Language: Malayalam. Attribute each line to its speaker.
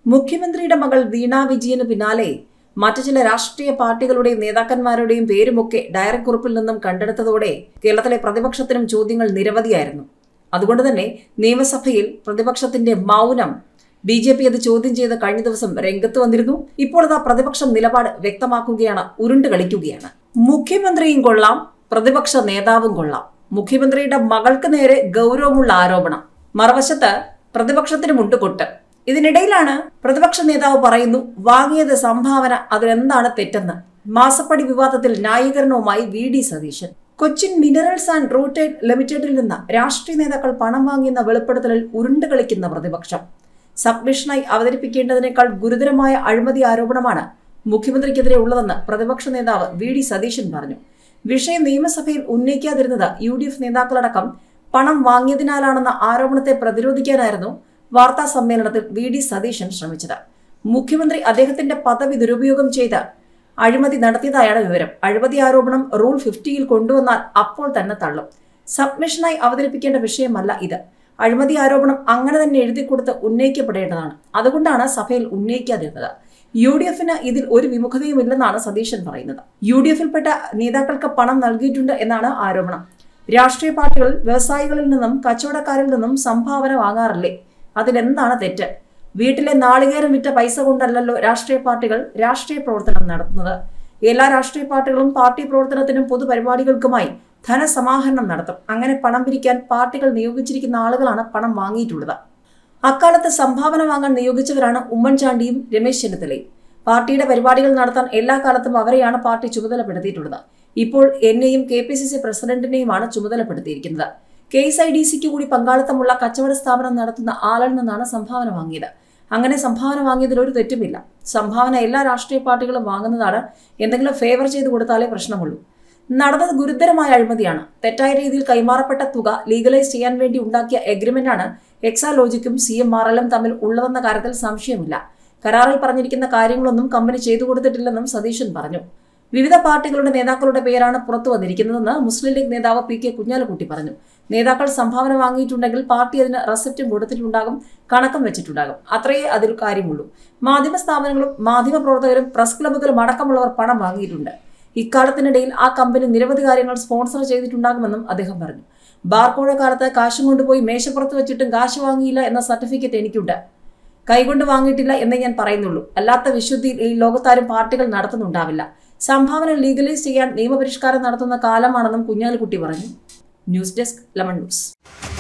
Speaker 1: മുഖ്യമന്ത്രിയുടെ മകൾ വീണ വിജയന് പിന്നാലെ മറ്റു ചില രാഷ്ട്രീയ പാർട്ടികളുടെയും നേതാക്കന്മാരുടെയും പേരുമൊക്കെ ഡയറി കുറിപ്പിൽ നിന്നും കണ്ടെടുത്തതോടെ കേരളത്തിലെ പ്രതിപക്ഷത്തിനും ചോദ്യങ്ങൾ നിരവധിയായിരുന്നു അതുകൊണ്ട് തന്നെ നിയമസഭയിൽ പ്രതിപക്ഷത്തിന്റെ മൗനം ബി ജെ പി അത് ചോദ്യം ചെയ്ത് കഴിഞ്ഞ ദിവസം രംഗത്ത് വന്നിരുന്നു ഇപ്പോൾ ഇതാ പ്രതിപക്ഷം നിലപാട് വ്യക്തമാക്കുകയാണ് ഉരുണ്ട് കളിക്കുകയാണ് മുഖ്യമന്ത്രിയും കൊള്ളാം പ്രതിപക്ഷ നേതാവും കൊള്ളാം മുഖ്യമന്ത്രിയുടെ മകൾക്ക് നേരെ ഗൗരവമുള്ള ആരോപണം മറുവശത്ത് പ്രതിപക്ഷത്തിനുമുണ്ട് കൊട്ട് ഇതിനിടയിലാണ് പ്രതിപക്ഷ നേതാവ് പറയുന്നു വാങ്ങിയത് സംഭാവന അതിലെന്താണ് തെറ്റെന്ന് മാസപ്പടി വിവാദത്തിൽ ന്യായീകരണവുമായി V D Satheesan Cochin minerals and rutile ലിമിറ്റഡിൽ നിന്ന് രാഷ്ട്രീയ നേതാക്കൾ പണം വാങ്ങിയെന്ന വെളിപ്പെടുത്തലിൽ ഉരുണ്ട് കളിക്കുന്ന പ്രതിപക്ഷം സബ്മിഷനായി അവതരിപ്പിക്കേണ്ടതിനേക്കാൾ ഗുരുതരമായ അഴിമതി ആരോപണമാണ് മുഖ്യമന്ത്രിക്കെതിരെ ഉള്ളതെന്ന് പ്രതിപക്ഷ നേതാവ് വി ഡി സതീശൻ പറഞ്ഞു വിഷയം നിയമസഭയിൽ ഉന്നയിക്കാതിരുന്നത് യു ഡി എഫ് നേതാക്കളടക്കം പണം വാങ്ങിയതിനാലാണെന്ന ആരോപണത്തെ പ്രതിരോധിക്കാനായിരുന്നു വാർത്താ സമ്മേളനത്തിൽ വി ഡി സതീശൻ ശ്രമിച്ചത് മുഖ്യമന്ത്രി അദ്ദേഹത്തിന്റെ പദവി ദുരുപയോഗം ചെയ്ത് അഴിമതി നടത്തിയതായാണ് വിവരം അഴിമതി ആരോപണം റൂൾ ഫിഫ്റ്റിയിൽ കൊണ്ടുവന്നാൽ അപ്പോൾ തന്നെ തള്ളും സബ്മിഷനായി അവതരിപ്പിക്കേണ്ട വിഷയമല്ല ഇത് അഴിമതി ആരോപണം അങ്ങനെ തന്നെ എഴുതി കൊടുത്ത് ഉന്നയിക്കപ്പെടേണ്ടതാണ് അതുകൊണ്ടാണ് സഭയിൽ ഉന്നയിക്കാതിരുന്നത് യു ഡി എഫിന് ഇതിൽ ഒരു വിമുഖതയുമില്ലെന്നാണ് സതീശൻ പറയുന്നത് യു ഡി എഫിൽപ്പെട്ട നേതാക്കൾക്ക് പണം നൽകിയിട്ടുണ്ട് എന്നാണ് ആരോപണം രാഷ്ട്രീയ പാർട്ടികൾ വ്യവസായികളിൽ നിന്നും കച്ചവടക്കാരിൽ നിന്നും സംഭാവന വാങ്ങാറില്ലേ അതിലെന്താണ് തെറ്റ് വീട്ടിലെ നാളികേരം വിറ്റ പൈസ കൊണ്ടല്ലല്ലോ രാഷ്ട്രീയ പാർട്ടികൾ രാഷ്ട്രീയ പ്രവർത്തനം നടത്തുന്നത് എല്ലാ രാഷ്ട്രീയ പാർട്ടികളും പാർട്ടി പ്രവർത്തനത്തിനും പൊതുപരിപാടികൾക്കുമായി ധനസമാഹരണം നടത്തും അങ്ങനെ പണം പിരിക്കാൻ പാർട്ടികൾ നിയോഗിച്ചിരിക്കുന്ന ആളുകളാണ് പണം വാങ്ങിയിട്ടുള്ളത് അക്കാലത്ത് സംഭാവന വാങ്ങാൻ നിയോഗിച്ചവരാണ് ഉമ്മൻചാണ്ടിയും രമേശ് ചെന്നിത്തലയും പാർട്ടിയുടെ പരിപാടികൾ നടത്താൻ എല്ലാ കാലത്തും അവരെയാണ് പാർട്ടി ചുമതലപ്പെടുത്തിയിട്ടുള്ളത് ഇപ്പോൾ എന്നെയും കെ പി സി സി പ്രസിഡന്റിനെയുമാണ് ചുമതലപ്പെടുത്തിയിരിക്കുന്നത് കെ എസ് ഐ ഡി സിക്ക് കൂടി പങ്കാളിത്തമുള്ള കച്ചവട സ്ഥാപനം നടത്തുന്ന ആളിൽ നിന്നാണ് സംഭാവന വാങ്ങിയത് അങ്ങനെ സംഭാവന വാങ്ങിയതിൽ ഒരു തെറ്റുമില്ല സംഭാവന എല്ലാ രാഷ്ട്രീയ പാർട്ടികളും വാങ്ങുന്നതാണ് എന്തെങ്കിലും ഫേവർ ചെയ്തു കൊടുത്താലേ പ്രശ്നമുള്ളൂ നടന്നത് ഗുരുതരമായ അഴിമതിയാണ് തെറ്റായ രീതിയിൽ കൈമാറപ്പെട്ട തുക ലീഗലൈസ് ചെയ്യാൻ വേണ്ടി ഉണ്ടാക്കിയ എഗ്രിമെന്റാണ് എക്സാലോജിക്കും സി എം ആർ എല്ലും തമ്മിൽ ഉള്ളതെന്ന കാര്യത്തിൽ സംശയമില്ല കരാറിൽ പറഞ്ഞിരിക്കുന്ന കാര്യങ്ങളൊന്നും കമ്പനി ചെയ്തു കൊടുത്തിട്ടില്ലെന്നും സതീശൻ പറഞ്ഞു വിവിധ പാർട്ടികളുടെ നേതാക്കളുടെ പേരാണ് പുറത്തു വന്നിരിക്കുന്നതെന്ന് മുസ്ലിം ലീഗ് നേതാവ് പി കെ കുഞ്ഞാലക്കുട്ടി പറഞ്ഞു നേതാക്കൾ സംഭാവന വാങ്ങിയിട്ടുണ്ടെങ്കിൽ പാർട്ടി അതിന് റെസിപ്റ്റും കൊടുത്തിട്ടുണ്ടാകും കണക്കും വെച്ചിട്ടുണ്ടാകും അത്രയേ അതിൽ കാര്യമുള്ളൂ മാധ്യമ സ്ഥാപനങ്ങളും മാധ്യമ പ്രവർത്തകരും പ്രസ് ക്ലബ്ബുകളും അടക്കമുള്ളവർ പണം വാങ്ങിയിട്ടുണ്ട് ഇക്കാലത്തിനിടയിൽ ആ കമ്പനി നിരവധി കാര്യങ്ങൾ സ്പോൺസർ ചെയ്തിട്ടുണ്ടാകുമെന്നും അദ്ദേഹം പറഞ്ഞു ബാർക്കോഴ കാലത്ത് കാശും കൊണ്ടുപോയി മേശപ്പുറത്ത് വെച്ചിട്ടും കാശ് വാങ്ങിയില്ല എന്ന സർട്ടിഫിക്കറ്റ് എനിക്കുണ്ട് കൈകൊണ്ട് വാങ്ങിയിട്ടില്ല എന്നേ ഞാൻ പറയുന്നുള്ളൂ അല്ലാത്ത വിശുദ്ധിയിൽ ഈ ലോകത്താരും പാർട്ടികൾ നടത്തുന്നുണ്ടാവില്ല സംഭാവന ലീഗലൈസ് ചെയ്യാൻ നിയമപരിഷ്കാരം നടത്തുന്ന കാലമാണെന്നും കുഞ്ഞാലിക്കുട്ടി പറഞ്ഞു ന്യൂസ് ഡെസ്ക് ലെമൺ ന്യൂസ്